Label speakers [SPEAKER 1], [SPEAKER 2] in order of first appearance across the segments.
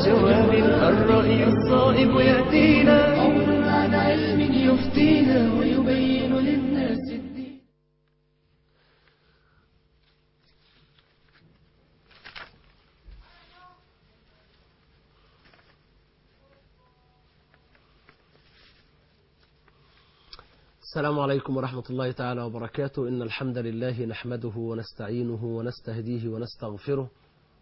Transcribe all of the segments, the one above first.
[SPEAKER 1] ثواب الرأي الصائب يأتينا عمر عن علم يفتينا ويبين للناس الدين
[SPEAKER 2] السلام عليكم ورحمة الله تعالى وبركاته إن الحمد لله نحمده ونستعينه ونستهديه ونستغفره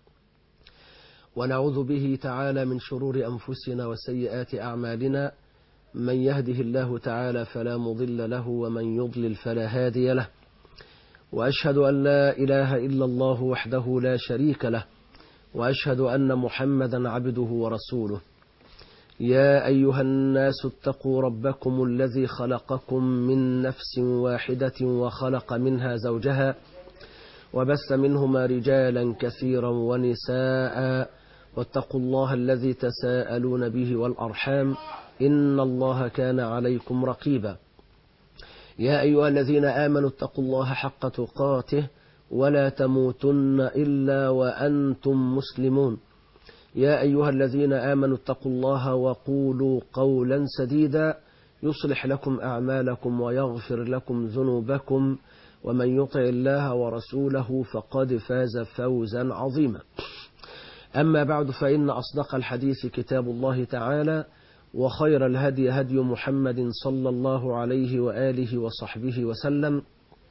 [SPEAKER 2] ونعوذ به تعالى من شرور أنفسنا وسيئات أعمالنا من يهده الله تعالى فلا مضل له ومن يضلل فلا هادي له وأشهد أن لا إله إلا الله وحده لا شريك له وأشهد أن محمدا عبده ورسوله يا أيها الناس اتقوا ربكم الذي خلقكم من نفس واحدة وخلق منها زوجها وبث منهما رجالا كثيرا ونساء واتقوا الله الذي تساءلون به والأرحام إن الله كان عليكم رقيبا يا أيها الذين آمنوا اتقوا الله حق تقاته ولا تموتن إلا وأنتم مسلمون يا أيها الذين آمنوا اتقوا الله وقولوا قولا سديدا يصلح لكم أعمالكم ويغفر لكم ذنوبكم ومن يطع الله ورسوله فقد فاز فوزا عظيما أما بعد فإن أصدق الحديث كتاب الله تعالى وخير الهدي هدي محمد صلى الله عليه وآله وصحبه وسلم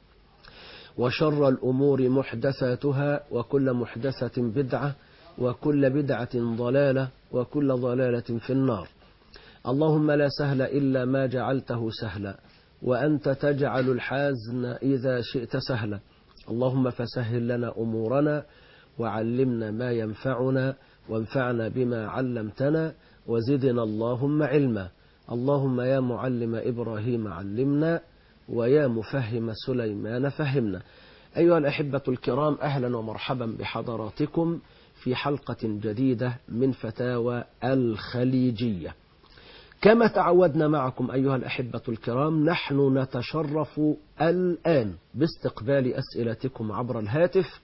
[SPEAKER 2] وشر الأمور محدثاتها وكل محدثة بدعة وكل بدعة ضلالة وكل ضلالة في النار اللهم لا سهل إلا ما جعلته سهلا وأنت تجعل الحزن إذا شئت سهلا اللهم فسهل لنا أمورنا وعلمنا ما ينفعنا وانفعنا بما علمتنا وزدنا اللهم علما اللهم يا معلم إبراهيم علمنا ويا مفهم سليمان فهمنا أيها الأحبة الكرام أهلا ومرحبا بحضراتكم في حلقة جديدة من فتاوى الخليجية كما تعودنا معكم أيها الأحبة الكرام نحن نتشرف الآن باستقبال أسئلتكم عبر الهاتف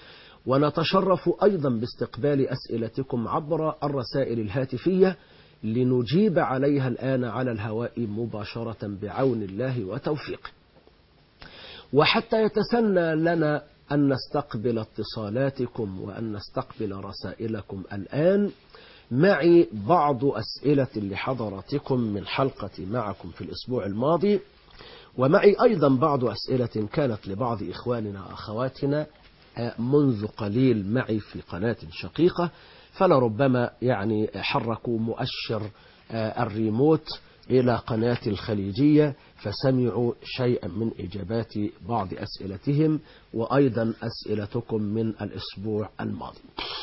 [SPEAKER 2] ونتشرف أيضا باستقبال أسئلتكم عبر الرسائل الهاتفية لنجيب عليها الآن على الهواء مباشرة بعون الله وتوفيقه وحتى يتسنى لنا أن نستقبل اتصالاتكم وأن نستقبل رسائلكم الآن معي بعض أسئلة لحضراتكم من حلقة معكم في الأسبوع الماضي ومعي أيضا بعض أسئلة كانت لبعض إخواننا وأخواتنا منذ قليل معي في قناة شقيقة فلربما يعني حركوا مؤشر الريموت إلى قناة الخليجية فسمعوا شيئا من إجابات بعض أسئلتهم وأيضا أسئلتكم من الأسبوع الماضي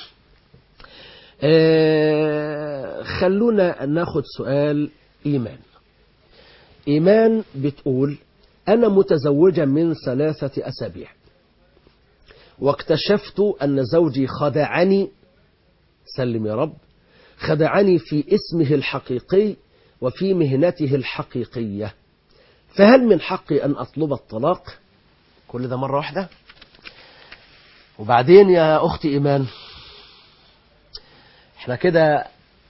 [SPEAKER 2] خلونا ناخد سؤال إيمان إيمان بتقول أنا متزوجة من ثلاثة أسابيع واكتشفت أن زوجي خدعني سلم يا رب خدعني في اسمه الحقيقي وفي مهنته الحقيقية فهل من حقي أن أطلب الطلاق كل ده مرة واحدة وبعدين يا أختي إيمان احنا كده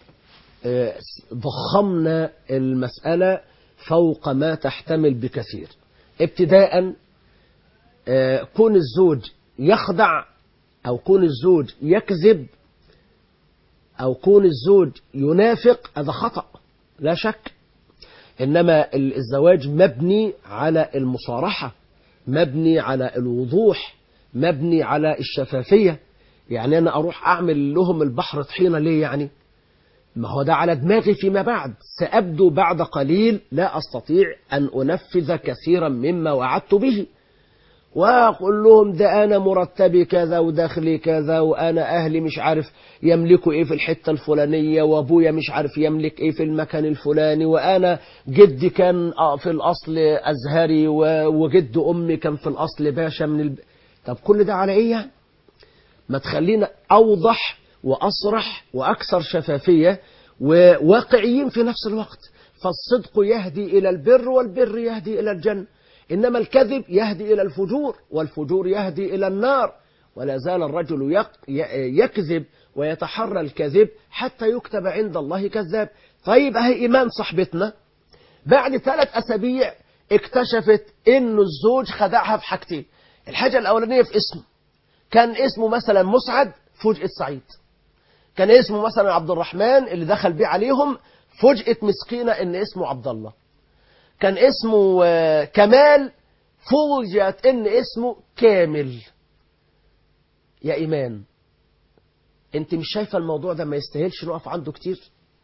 [SPEAKER 2] ضخمنا المسألة فوق ما تحتمل بكثير ابتداء كون الزوج يخدع أو كون الزوج يكذب أو كون الزوج ينافق هذا خطأ لا شك إنما الزواج مبني على المصارحة مبني على الوضوح مبني على الشفافية يعني أنا أروح أعمل لهم البحر طحينة ليه يعني ما هو ده على دماغي فيما بعد سأبدو بعد قليل لا أستطيع أن أنفذ كثيرا مما وعدت به وأقول لهم ده أنا مرتبي كذا ودخلي كذا وأنا أهلي مش عارف يملكوا إيه في الحتة الفلانية وأبويا مش عارف يملك إيه في المكان الفلاني وأنا جدي كان في الأصل أزهري وجد أمي كان في الأصل باشا من الب... طب كل ده على إيه يعني؟ ما تخلينا أوضح وأصرح وأكثر شفافية وواقعيين في نفس الوقت فالصدق يهدي إلى البر والبر يهدي إلى الجنة إنما الكذب يهدي إلى الفجور والفجور يهدي إلى النار ولا زال الرجل يكذب ويتحرى الكذب حتى يكتب عند الله كذاب طيب اهي ايمان صاحبتنا بعد ثلاث اسابيع اكتشفت انه الزوج خدعها في حاجتين الحاجه الاولانيه في اسمه كان اسمه مثلا مسعد فوجئت سعيد كان اسمه مثلا عبد الرحمن اللي دخل بيه عليهم فوجئت مسكينه ان اسمه عبد الله كان اسمه آه، كمال فوجئت ان اسمه كامل يا ايمان انت مش شايفه الموضوع ده ما يستاهلش نقف عنده كتير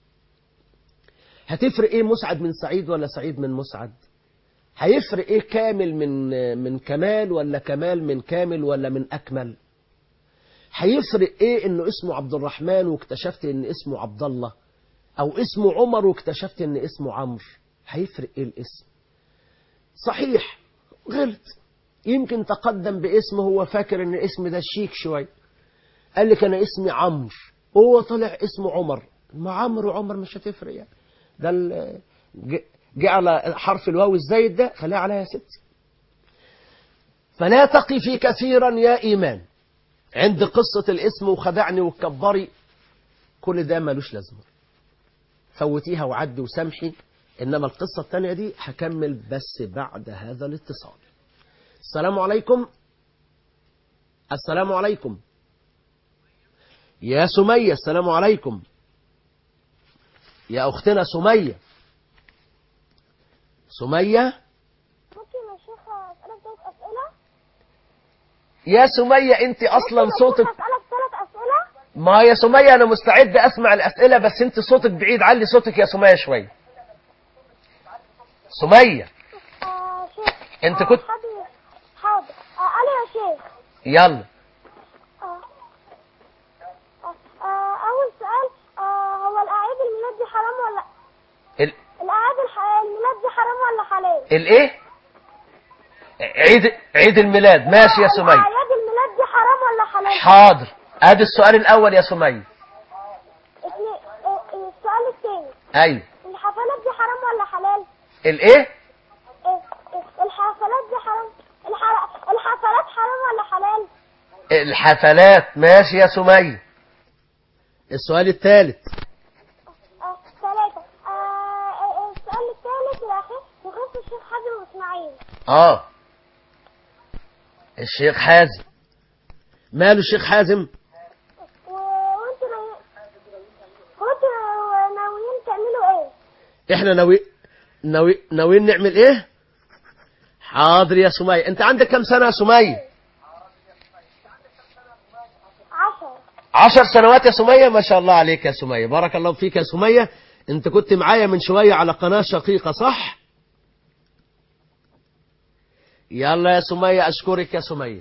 [SPEAKER 2] هتفرق ايه مسعد من سعيد ولا سعيد من مسعد هيفرق ايه كامل من من كمال ولا كمال من كامل ولا من اكمل هيفرق ايه انه اسمه عبد الرحمن واكتشفت ان اسمه عبد الله او اسمه عمر واكتشفت ان اسمه عمرو هيفرق ايه الاسم صحيح غلط يمكن تقدم باسم هو فاكر ان الاسم ده شيك شويه قال لك انا اسمي عمرو هو طلع اسمه عمر ما عمرو وعمر مش هتفرق يعني ده ال- ج- جه على حرف الواو الزايد ده خليها عليها يا ستي فلا تقفي كثيرا يا ايمان عند قصة الاسم وخدعني وكبري كل ده ملوش لازمة فوتيها وعدي وسامحي إنما القصة الثانية دي هكمل بس بعد هذا الاتصال السلام عليكم السلام عليكم يا سمية السلام عليكم يا أختنا سمية سمية
[SPEAKER 3] ممكن يا شيخ اسالك ثلاث اسئله
[SPEAKER 2] يا سمية أنت أصلا
[SPEAKER 3] ممكن يا
[SPEAKER 2] صوتك
[SPEAKER 3] شيخ اسالك ثلاث اسئله
[SPEAKER 2] ما يا سمية أنا مستعد أسمع الأسئلة بس أنت صوتك بعيد علي صوتك يا سمية شوية سمية
[SPEAKER 3] آه شيخ
[SPEAKER 2] أنت
[SPEAKER 3] آه،
[SPEAKER 2] كنت-
[SPEAKER 3] حاضر حاضر آه الو يا شيخ
[SPEAKER 2] يلا
[SPEAKER 3] آه. آه. آه اول سؤال آه هو الاعياد الميلاد دي حرام ولا
[SPEAKER 2] ال...
[SPEAKER 3] الاعياد الح... الميلاد دي حرام ولا حلال
[SPEAKER 2] الإيه عيد عيد الميلاد ماشي يا سمية
[SPEAKER 3] اعياد الميلاد دي حرام ولا حلال
[SPEAKER 2] حاضر ادي السؤال الأول يا سمية
[SPEAKER 3] اتنين آه، آه، السؤال الثاني
[SPEAKER 2] أيوه
[SPEAKER 3] الحفلات دي حرام ولا حلال
[SPEAKER 2] الإيه
[SPEAKER 3] آه، آه، الحفلات دي حرام الح... الحفلات حرام ولا حلال
[SPEAKER 2] الحفلات ماشي يا سمية السؤال الثالث
[SPEAKER 3] آه، ثلاثة آه، آه، السؤال الثالث الأخير بخصوص الشيخ حازم وإسماعيل
[SPEAKER 2] اه الشيخ حازم ماله الشيخ حازم
[SPEAKER 3] و- وانتوا ناوي- وانتوا ناويين تعملوا ايه؟
[SPEAKER 2] احنا ناوي ناوي ناويين نعمل ايه حاضر يا سمية انت عندك كم سنة يا سمية
[SPEAKER 3] عشرة
[SPEAKER 2] عشر سنوات يا سمية ما شاء الله عليك يا سمية بارك الله فيك يا سمية انت كنت معايا من شوية على قناة شقيقة صح يلا يا سمية اشكرك يا سمية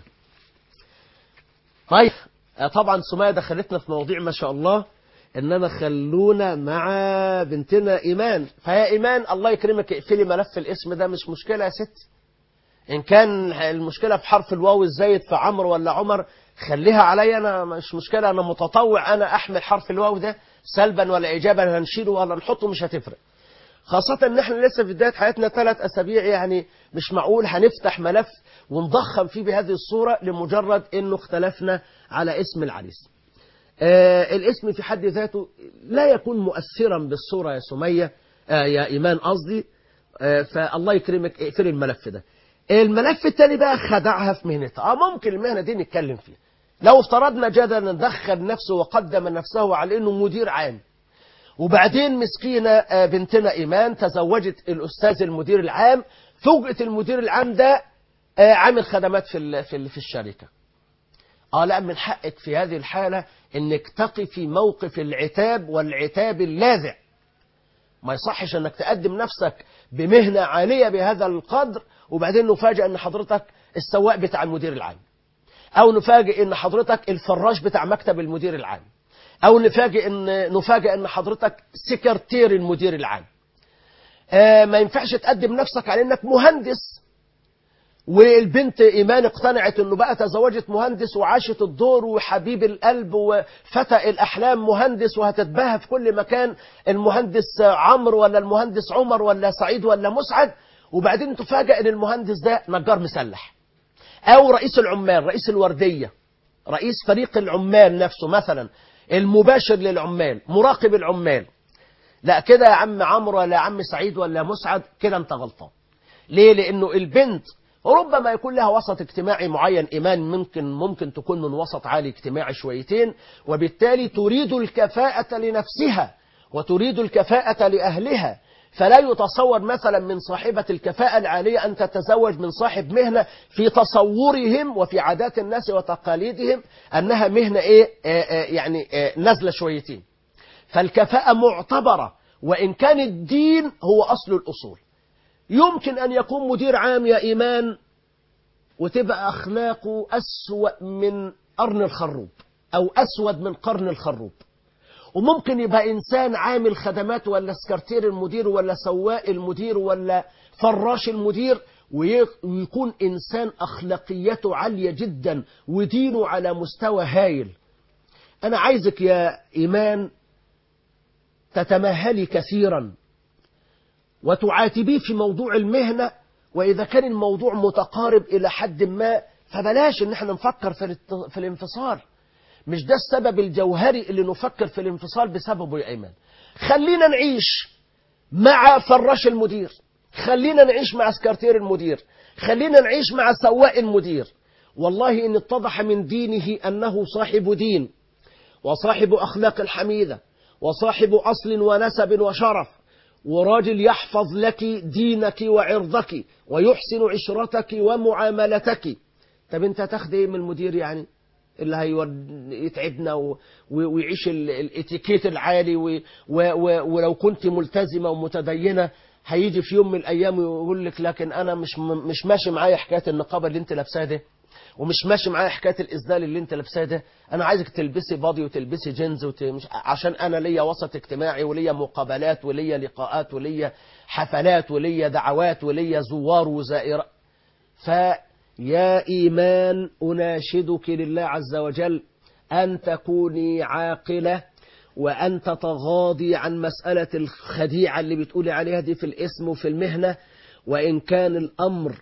[SPEAKER 2] طيب آه، طبعا سمية دخلتنا في مواضيع ما شاء الله انما خلونا مع بنتنا ايمان فيا ايمان الله يكرمك اقفلي ملف الاسم ده مش مشكلة يا ستي ان كان المشكله في حرف الواو الزايد في عمرو ولا عمر خليها عليا انا مش مشكله انا متطوع انا احمل حرف الواو ده سلبا ولا ايجابا هنشيله ولا نحطه مش هتفرق خاصة ان احنا لسه في بداية حياتنا ثلاث اسابيع يعني مش معقول هنفتح ملف ونضخم فيه بهذه الصورة لمجرد انه اختلفنا على اسم العريس. آه الاسم في حد ذاته لا يكون مؤثرا بالصورة يا سمية آه يا ايمان قصدي آه فالله يكرمك اقفلي الملف ده. الملف التاني بقى خدعها في مهنتها اه ممكن المهنة دي نتكلم فيها. لو افترضنا جدلا دخل نفسه وقدم نفسه على انه مدير عام وبعدين مسكينة آه، بنتنا إيمان تزوجت الأستاذ المدير العام فوجئت المدير العام ده آه، عامل خدمات في ال- في ال- في الشركة اه لا من حقك في هذه الحالة انك تقفي موقف العتاب والعتاب اللاذع ما يصحش انك تقدم نفسك بمهنة عالية بهذا القدر وبعدين نفاجئ ان حضرتك السواق بتاع المدير العام او نفاجئ ان حضرتك الفراش بتاع مكتب المدير العام او نفاجئ ان نفاجئ ان حضرتك سكرتير المدير العام آه ما ينفعش تقدم نفسك على انك مهندس والبنت ايمان اقتنعت انه بقى تزوجت مهندس وعاشت الدور وحبيب القلب وفتى الاحلام مهندس وهتتباهى في كل مكان المهندس عمرو ولا المهندس عمر ولا سعيد ولا مسعد وبعدين تفاجئ ان المهندس ده نجار مسلح او رئيس العمال رئيس الورديه رئيس فريق العمال نفسه مثلا المباشر للعمال مراقب العمال لا كده يا عم عمرو ولا يا عم سعيد ولا يا مسعد كده انت غلطان ليه لانه البنت ربما يكون لها وسط اجتماعي معين ايمان ممكن ممكن تكون من وسط عالي اجتماعي شويتين وبالتالي تريد الكفاءة لنفسها وتريد الكفاءة لأهلها فلا يتصور مثلا من صاحبة الكفاءة العالية أن تتزوج من صاحب مهنة في تصورهم وفي عادات الناس وتقاليدهم أنها مهنة إيه آه آه يعني آه نزلة شويتين فالكفاءة معتبرة وإن كان الدين هو أصل الأصول يمكن أن يكون مدير عام يا إيمان وتبقى أخلاقه أسوأ من قرن الخروب أو أسود من قرن الخروب وممكن يبقى إنسان عامل خدمات ولا سكرتير المدير ولا سواق المدير ولا فراش المدير ويكون إنسان أخلاقيته عالية جدا ودينه على مستوى هايل أنا عايزك يا إيمان تتمهلي كثيرا وتعاتبيه في موضوع المهنة وإذا كان الموضوع متقارب إلى حد ما فبلاش إن احنا نفكر في, في الانفصال مش ده السبب الجوهري اللي نفكر في الانفصال بسببه يا أيمن خلينا نعيش مع فراش المدير خلينا نعيش مع سكرتير المدير خلينا نعيش مع سواق المدير والله إن اتضح من دينه أنه صاحب دين وصاحب أخلاق الحميدة وصاحب أصل ونسب وشرف وراجل يحفظ لك دينك وعرضك ويحسن عشرتك ومعاملتك طب انت تاخد ايه من المدير يعني اللي هيتعبنا و... ويعيش الاتيكيت العالي و... و... ولو كنت ملتزمة ومتدينة هيجي في يوم من الايام ويقول لك لكن انا مش مش ماشي معايا حكايه النقابه اللي انت لابساها ده ومش ماشي معايا حكايه الاسدال اللي انت لابساه ده انا عايزك تلبسي بادي وتلبسي جينز وت... مش... عشان انا ليا وسط اجتماعي وليا مقابلات وليا لقاءات وليا حفلات وليا دعوات وليا زوار وزائرات فيا ايمان اناشدك لله عز وجل ان تكوني عاقله وان تتغاضي عن مساله الخديعه اللي بتقولي عليها دي في الاسم وفي المهنه وان كان الامر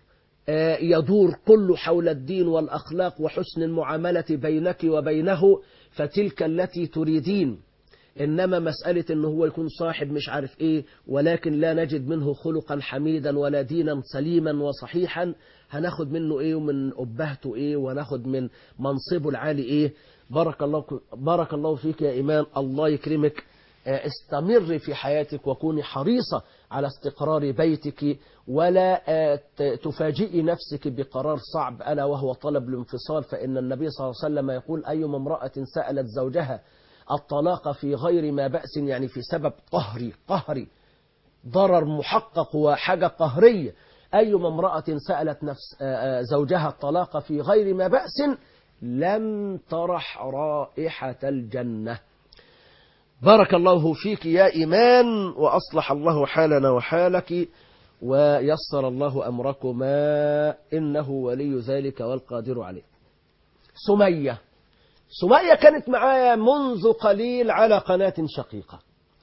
[SPEAKER 2] يدور كله حول الدين والأخلاق وحسن المعاملة بينك وبينه فتلك التي تريدين إنما مسألة أنه هو يكون صاحب مش عارف إيه ولكن لا نجد منه خلقا حميدا ولا دينا سليما وصحيحا هناخد منه إيه ومن أبهته إيه وناخد من منصبه العالي إيه بارك الله, بارك الله فيك يا إيمان الله يكرمك استمر في حياتك وكوني حريصة على استقرار بيتك ولا تفاجئي نفسك بقرار صعب ألا وهو طلب الانفصال فإن النبي صلى الله عليه وسلم يقول أيما امرأة سألت زوجها الطلاق في غير ما بأس يعني في سبب قهري قهري ضرر محقق وحاجة قهرية أيما امرأة سألت نفس زوجها الطلاق في غير ما بأس لم ترح رائحة الجنة بارك الله فيك يا إيمان وأصلح الله حالنا وحالك ويسر الله أمركما إنه ولي ذلك والقادر عليه سمية سمية كانت معايا منذ قليل على قناة شقيقة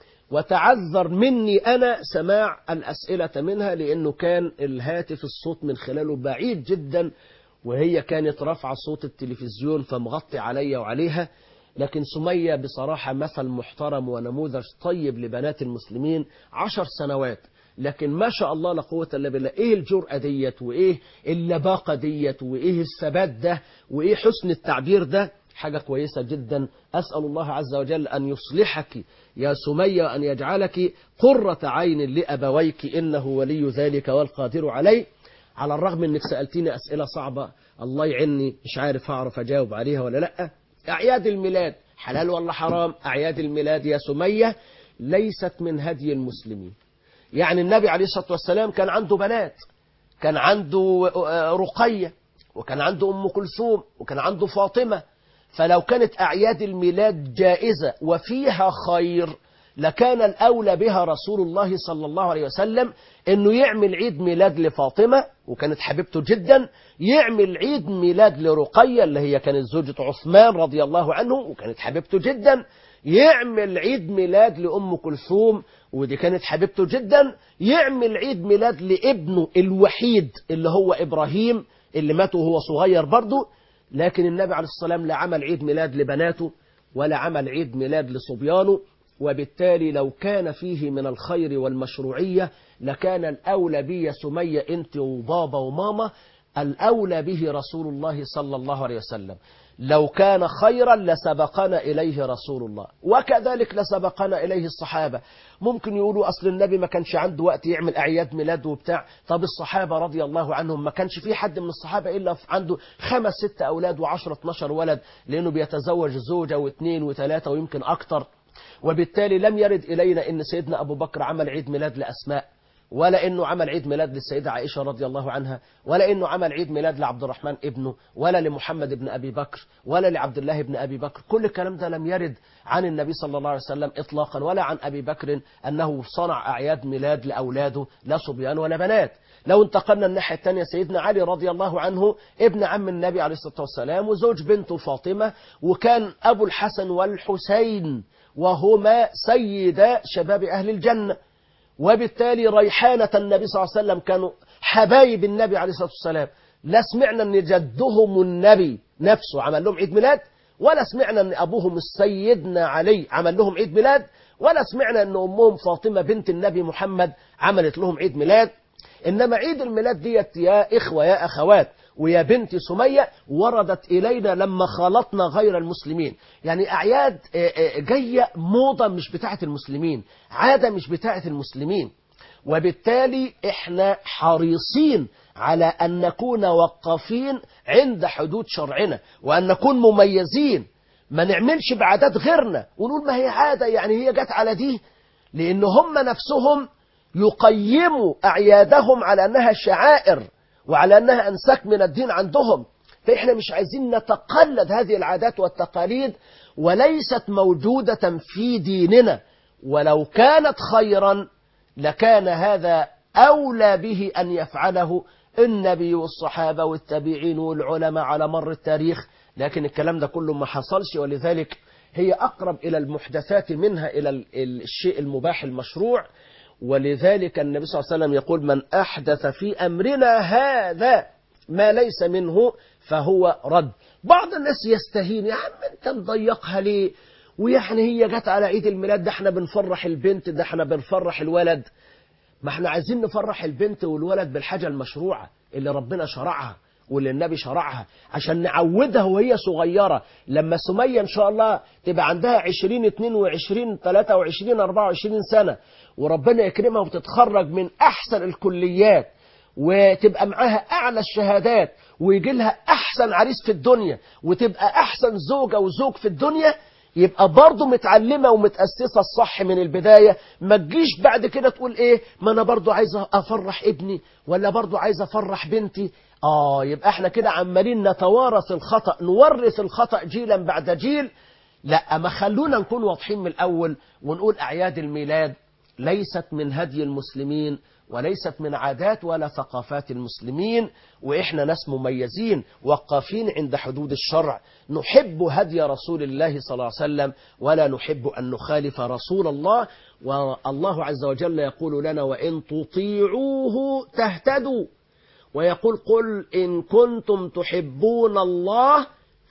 [SPEAKER 2] وتعذر مني أنا سماع الأسئلة منها لأنه كان الهاتف الصوت من خلاله بعيد جدا وهي كانت رافعة صوت التلفزيون فمغطي عليا وعليها لكن سمية بصراحة مثل محترم ونموذج طيب لبنات المسلمين عشر سنوات لكن ما شاء الله لا قوة إلا بالله إيه الجرأة ديت وإيه اللباقة ديت وإيه الثبات ده وإيه حسن التعبير ده حاجة كويسة جدا أسأل الله عز وجل أن يصلحك يا سمية وأن يجعلك قرة عين لأبويك إنه ولي ذلك والقادر عليه على الرغم أنك سألتني أسئلة صعبة الله يعني مش عارف هعرف أجاوب عليها ولا لأ أعياد الميلاد حلال ولا حرام أعياد الميلاد يا سمية ليست من هدي المسلمين يعني النبي عليه الصلاة والسلام كان عنده بنات كان عنده رقية وكان عنده أم كلثوم وكان عنده فاطمة فلو كانت أعياد الميلاد جائزة وفيها خير لكان الأولى بها رسول الله صلى الله عليه وسلم أنه يعمل عيد ميلاد لفاطمة وكانت حبيبته جدا يعمل عيد ميلاد لرقية اللي هي كانت زوجة عثمان رضي الله عنه وكانت حبيبته جدا يعمل عيد ميلاد لأم كلثوم ودي كانت حبيبته جدا يعمل عيد ميلاد لابنه الوحيد اللي هو إبراهيم اللي مات وهو صغير برضه لكن النبي عليه الصلاة والسلام لا عمل عيد ميلاد لبناته ولا عمل عيد ميلاد لصبيانه وبالتالي لو كان فيه من الخير والمشروعية لكان الأولى بي يا سمية أنت وبابا وماما الأولى به رسول الله صلى الله عليه وسلم لو كان خيرا لسبقنا إليه رسول الله وكذلك لسبقنا إليه الصحابة ممكن يقولوا أصل النبي ما كانش عنده وقت يعمل أعياد ميلاد وبتاع طب الصحابة رضي الله عنهم ما كانش في حد من الصحابة إلا عنده خمس ست أولاد وعشرة 12 ولد لأنه بيتزوج زوجة واثنين وثلاثة ويمكن أكتر وبالتالي لم يرد إلينا أن سيدنا أبو بكر عمل عيد ميلاد لأسماء ولا انه عمل عيد ميلاد للسيده عائشه رضي الله عنها ولا انه عمل عيد ميلاد لعبد الرحمن ابنه ولا لمحمد بن ابي بكر ولا لعبد الله بن ابي بكر كل الكلام ده لم يرد عن النبي صلى الله عليه وسلم اطلاقا ولا عن ابي بكر انه صنع اعياد ميلاد لاولاده لا صبيان ولا بنات لو انتقلنا الناحية الثانية سيدنا علي رضي الله عنه ابن عم النبي عليه الصلاة والسلام وزوج بنته فاطمة وكان أبو الحسن والحسين وهما سيدا شباب أهل الجنة وبالتالي ريحانة النبي صلى الله عليه وسلم كانوا حبايب النبي عليه الصلاة والسلام لا سمعنا أن جدهم النبي نفسه عمل لهم عيد ميلاد ولا سمعنا أن أبوهم السيدنا علي عمل لهم عيد ميلاد ولا سمعنا أن أمهم فاطمة بنت النبي محمد عملت لهم عيد ميلاد إنما عيد الميلاد ديت يا إخوة يا أخوات ويا بنت سمية وردت إلينا لما خالطنا غير المسلمين يعني أعياد جاية موضة مش بتاعة المسلمين عادة مش بتاعة المسلمين وبالتالي احنا حريصين على أن نكون وقافين عند حدود شرعنا وأن نكون مميزين ما نعملش بعادات غيرنا ونقول ما هي عادة يعني هي جت على دي لأن هم نفسهم يقيموا أعيادهم على أنها شعائر وعلى أنها أنساك من الدين عندهم فإحنا مش عايزين نتقلد هذه العادات والتقاليد وليست موجودة في ديننا ولو كانت خيرا لكان هذا أولى به أن يفعله النبي والصحابة والتابعين والعلماء على مر التاريخ لكن الكلام ده كله ما حصلش ولذلك هي أقرب إلى المحدثات منها إلى الشيء المباح المشروع ولذلك النبي صلى الله عليه وسلم يقول من أحدث في أمرنا هذا ما ليس منه فهو رد بعض الناس يستهين يا عم انت مضيقها ليه ويعني هي جت على عيد الميلاد ده احنا بنفرح البنت ده احنا بنفرح الولد ما احنا عايزين نفرح البنت والولد بالحاجة المشروعة اللي ربنا شرعها واللي النبي شرعها عشان نعودها وهي صغيرة لما سمية ان شاء الله تبقى عندها 20 22 23 24 سنة وربنا يكرمها وتتخرج من احسن الكليات وتبقى معاها اعلى الشهادات ويجي لها احسن عريس في الدنيا وتبقى احسن زوجة وزوج في الدنيا يبقى برضه متعلمة ومتأسسة الصح من البداية ما تجيش بعد كده تقول ايه ما انا برضه عايزة افرح ابني ولا برضه عايزة افرح بنتي اه يبقى احنا كده عمالين نتوارث الخطأ نورث الخطأ جيلا بعد جيل لا ما خلونا نكون واضحين من الاول ونقول اعياد الميلاد ليست من هدي المسلمين وليست من عادات ولا ثقافات المسلمين وإحنا ناس مميزين وقافين عند حدود الشرع نحب هدي رسول الله صلى الله عليه وسلم ولا نحب أن نخالف رسول الله والله عز وجل يقول لنا وإن تطيعوه تهتدوا ويقول قل إن كنتم تحبون الله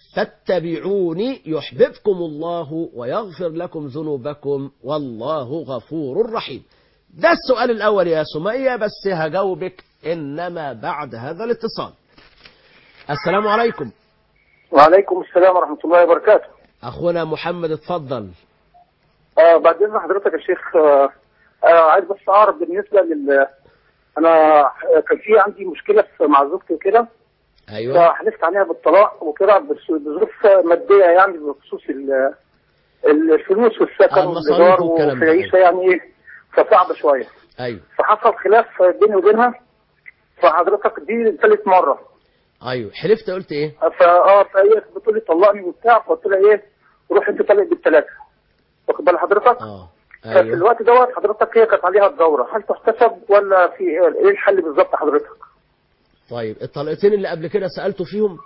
[SPEAKER 2] فاتبعوني يحببكم الله ويغفر لكم ذنوبكم والله غفور رحيم ده السؤال الأول يا سمية بس هجاوبك إنما بعد هذا الاتصال السلام عليكم
[SPEAKER 4] وعليكم السلام ورحمة الله وبركاته
[SPEAKER 2] أخونا محمد اتفضل
[SPEAKER 4] آه بعد إذن حضرتك يا شيخ آه آه عايز بس أعرف بالنسبة لل أنا كان في عندي مشكلة في- مع زوجتي وكده
[SPEAKER 2] أيوة
[SPEAKER 4] فحلفت عليها بالطلاق وكده بس- بظروف مادية يعني بخصوص ال- الفلوس والسكن
[SPEAKER 2] المصاريف
[SPEAKER 4] والإيجار
[SPEAKER 2] والكلام
[SPEAKER 4] وفي
[SPEAKER 2] ده.
[SPEAKER 4] العيشة يعني إيه فصعبة شوية
[SPEAKER 2] أيوة
[SPEAKER 4] فحصل خلاف بيني وبينها فحضرتك دي ثالث مرة
[SPEAKER 2] أيوة حلفت قلت إيه
[SPEAKER 4] فاه فهي بتقول لي طلقني وبتاع فقلت لها ايه روح انت طلق بالثلاثه واخد بال حضرتك؟
[SPEAKER 2] آه
[SPEAKER 4] ففي
[SPEAKER 2] أيوة
[SPEAKER 4] الوقت دوت حضرتك هي كانت عليها الدوره هل تحتسب ولا في ايه ايه الحل بالظبط حضرتك؟
[SPEAKER 2] طيب الطلقتين اللي قبل كده سألته فيهم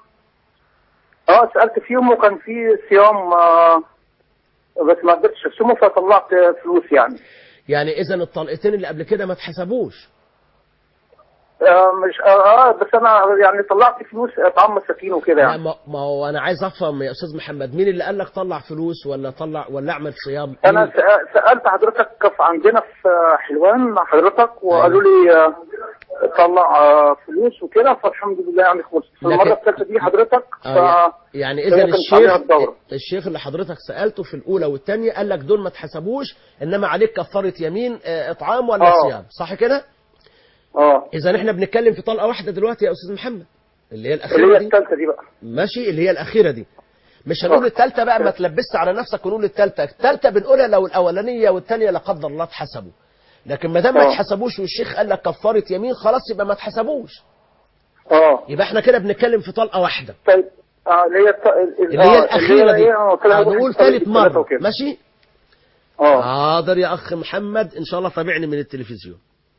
[SPEAKER 4] اه سالت فيهم وكان في صيام آه بس ما قدرتش اصومه فطلعت فلوس يعني
[SPEAKER 2] يعني إذا الطلقتين اللي قبل كده ما اتحسبوش
[SPEAKER 4] آه مش اه بس انا يعني طلعت فلوس اطعام مساكين وكده
[SPEAKER 2] لا
[SPEAKER 4] يعني
[SPEAKER 2] ما ما هو انا عايز افهم يا استاذ محمد مين اللي قال لك طلع فلوس ولا طلع ولا اعمل صيام
[SPEAKER 4] انا
[SPEAKER 2] مين؟
[SPEAKER 4] سأ- سالت حضرتك في عندنا في حلوان مع حضرتك وقالوا لي آه، طلع آه، فلوس وكده فالحمد لله يعني خلصت في المره
[SPEAKER 2] لكن-
[SPEAKER 4] الثالثه دي حضرتك ف
[SPEAKER 2] آه يعني اذا
[SPEAKER 4] هي كانت
[SPEAKER 2] الشيخ
[SPEAKER 4] عليها الدورة.
[SPEAKER 2] الشيخ اللي حضرتك سالته في الاولى والثانيه قال لك دول ما اتحسبوش انما عليك كفاره يمين آه، اطعام ولا
[SPEAKER 4] آه.
[SPEAKER 2] صيام صح كده
[SPEAKER 4] اه
[SPEAKER 2] اذا احنا بنتكلم في طلقه واحده دلوقتي يا استاذ محمد اللي هي
[SPEAKER 4] اللي
[SPEAKER 2] الاخيره
[SPEAKER 4] هي
[SPEAKER 2] دي
[SPEAKER 4] الثالثه دي بقى
[SPEAKER 2] ماشي اللي هي الاخيره دي مش هنقول
[SPEAKER 4] آه.
[SPEAKER 2] الثالثه بقى ما تلبسش على نفسك ونقول الثالثه الثالثه بنقولها لو الاولانيه والثانيه لا قدر الله اتحسبوا لكن ما دام ما
[SPEAKER 4] آه.
[SPEAKER 2] اتحسبوش والشيخ قال لك كفاره يمين خلاص يبقى ما اتحسبوش
[SPEAKER 4] اه
[SPEAKER 2] يبقى احنا كده بنتكلم في طلقه واحده
[SPEAKER 4] طيب اه اللي هي الت-
[SPEAKER 2] اللي هي
[SPEAKER 4] آه،
[SPEAKER 2] الاخيره دي
[SPEAKER 4] إيه، أنا قلت لها
[SPEAKER 2] هنقول
[SPEAKER 4] واحد
[SPEAKER 2] ثالث
[SPEAKER 4] ثلاثة
[SPEAKER 2] مره
[SPEAKER 4] وكده.
[SPEAKER 2] ماشي
[SPEAKER 4] اه
[SPEAKER 2] حاضر يا اخ محمد ان شاء الله تابعني من التلفزيون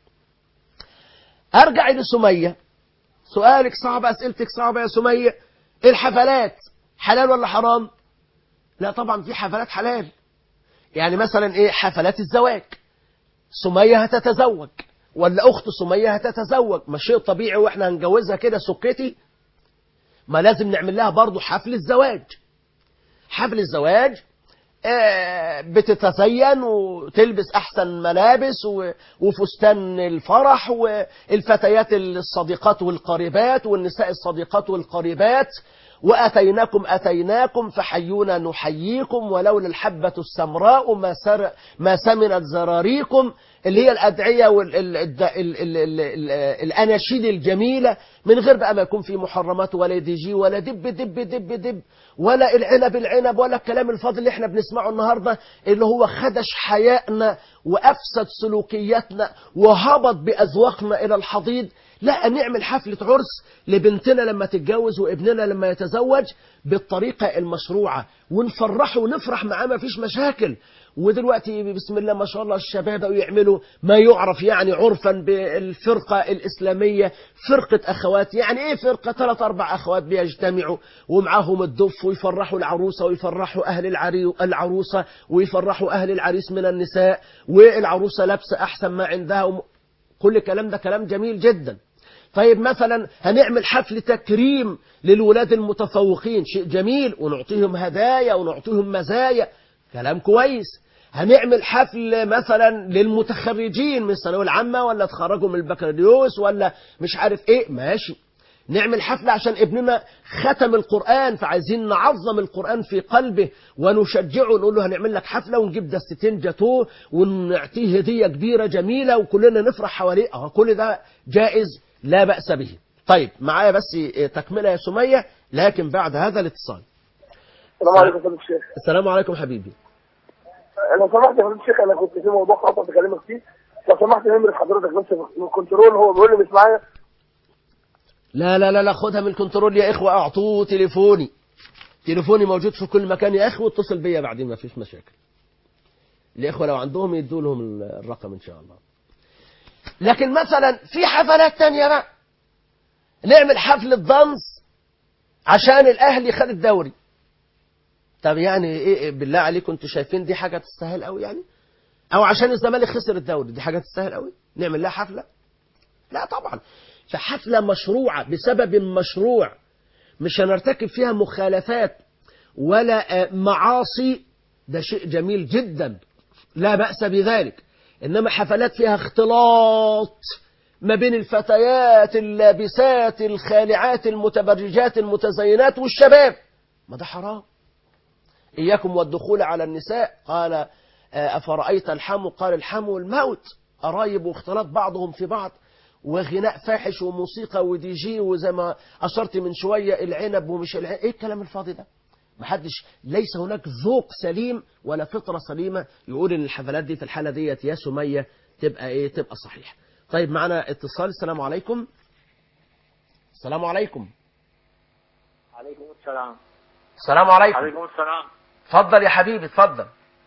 [SPEAKER 2] ارجع لسميه سؤالك صعب اسئلتك صعبه يا سميه الحفلات حلال ولا حرام لا طبعا في حفلات حلال يعني مثلا ايه حفلات الزواج سميه هتتزوج ولا اخت سميه هتتزوج ما شيء طبيعي واحنا هنجوزها كده سكتي ما لازم نعمل لها برضو حفل الزواج حفل الزواج آه، بتتزين وتلبس احسن ملابس و- وفستان الفرح والفتيات الصديقات والقريبات والنساء الصديقات والقريبات واتيناكم اتيناكم فحيونا نحييكم ولولا الحبه السمراء ما سر ما سمنت زراريكم اللي هي الادعيه والاناشيد الجميله من غير بقى ما يكون في محرمات ولا دي جي ولا دب دب دب دب ولا العنب العنب ولا الكلام الفاضي اللي احنا بنسمعه النهارده اللي هو خدش حيائنا وافسد سلوكياتنا وهبط باذواقنا الى الحضيض لا نعمل حفلة عرس لبنتنا لما تتجوز وابننا لما يتزوج بالطريقة المشروعة ونفرحه ونفرح معاه ما فيش مشاكل ودلوقتي بسم الله ما شاء الله الشباب بقوا يعملوا ما يعرف يعني عرفا بالفرقة الإسلامية فرقة أخوات يعني إيه فرقة ثلاث أربع أخوات بيجتمعوا ومعاهم الدف ويفرحوا العروسة ويفرحوا أهل العري العروسة ويفرحوا أهل العريس من النساء والعروسة لابسة أحسن ما عندها وم... كل الكلام ده كلام جميل جدا طيب مثلا هنعمل حفل تكريم للولاد المتفوقين شيء جميل ونعطيهم هدايا ونعطيهم مزايا كلام كويس هنعمل حفل مثلا للمتخرجين من الثانويه العامه ولا تخرجوا من البكالوريوس ولا مش عارف ايه ماشي نعمل حفلة عشان ابننا ختم القرآن فعايزين نعظم القرآن في قلبه ونشجعه نقول له هنعمل لك حفلة ونجيب دستتين جاتوه ونعطيه هدية كبيرة جميلة وكلنا نفرح حواليه اه كل ده جائز لا بأس به طيب معايا بس تكملة يا سمية لكن بعد هذا الاتصال
[SPEAKER 4] السلام عليكم يا فندم الشيخ
[SPEAKER 2] السلام عليكم حبيبي
[SPEAKER 4] لو سمحت يا فندم الشيخ انا كنت في موضوع خاطر بكلمك فيه لو سمحت نمر حضرتك بس من الكنترول هو بيقول لي مش معايا
[SPEAKER 2] لا لا لا لا خدها من الكنترول يا إخوة أعطوه تليفوني تليفوني موجود في كل مكان يا أخي واتصل بيا بعدين ما فيش مشاكل الإخوة لو عندهم يدوا لهم الرقم إن شاء الله لكن مثلا في حفلات تانية بقى نعمل حفلة ضنس عشان الأهلي خد الدوري طب يعني إيه بالله عليكم انتوا شايفين دي حاجة تستاهل قوي يعني أو عشان الزمالك خسر الدوري دي حاجة تستاهل قوي نعمل لها حفلة لا طبعا فحفلة مشروعة بسبب مشروع مش هنرتكب فيها مخالفات ولا معاصي ده شيء جميل جدا لا بأس بذلك إنما حفلات فيها اختلاط ما بين الفتيات اللابسات الخالعات المتبرجات المتزينات والشباب ما ده حرام إياكم والدخول على النساء قال أفرأيت الحم قال الحم الموت قرايب واختلاط بعضهم في بعض وغناء فاحش وموسيقى ودي جي وزي ما أشرت من شوية العنب ومش العنب إيه الكلام الفاضي ده محدش ليس هناك ذوق سليم ولا فطرة سليمة يقول إن الحفلات دي في الحالة ديت يا سمية تبقى إيه تبقى صحيح طيب معنا اتصال السلام عليكم السلام عليكم
[SPEAKER 5] عليكم السلام
[SPEAKER 2] السلام عليكم
[SPEAKER 5] عليكم السلام
[SPEAKER 2] اتفضل يا حبيبي اتفضل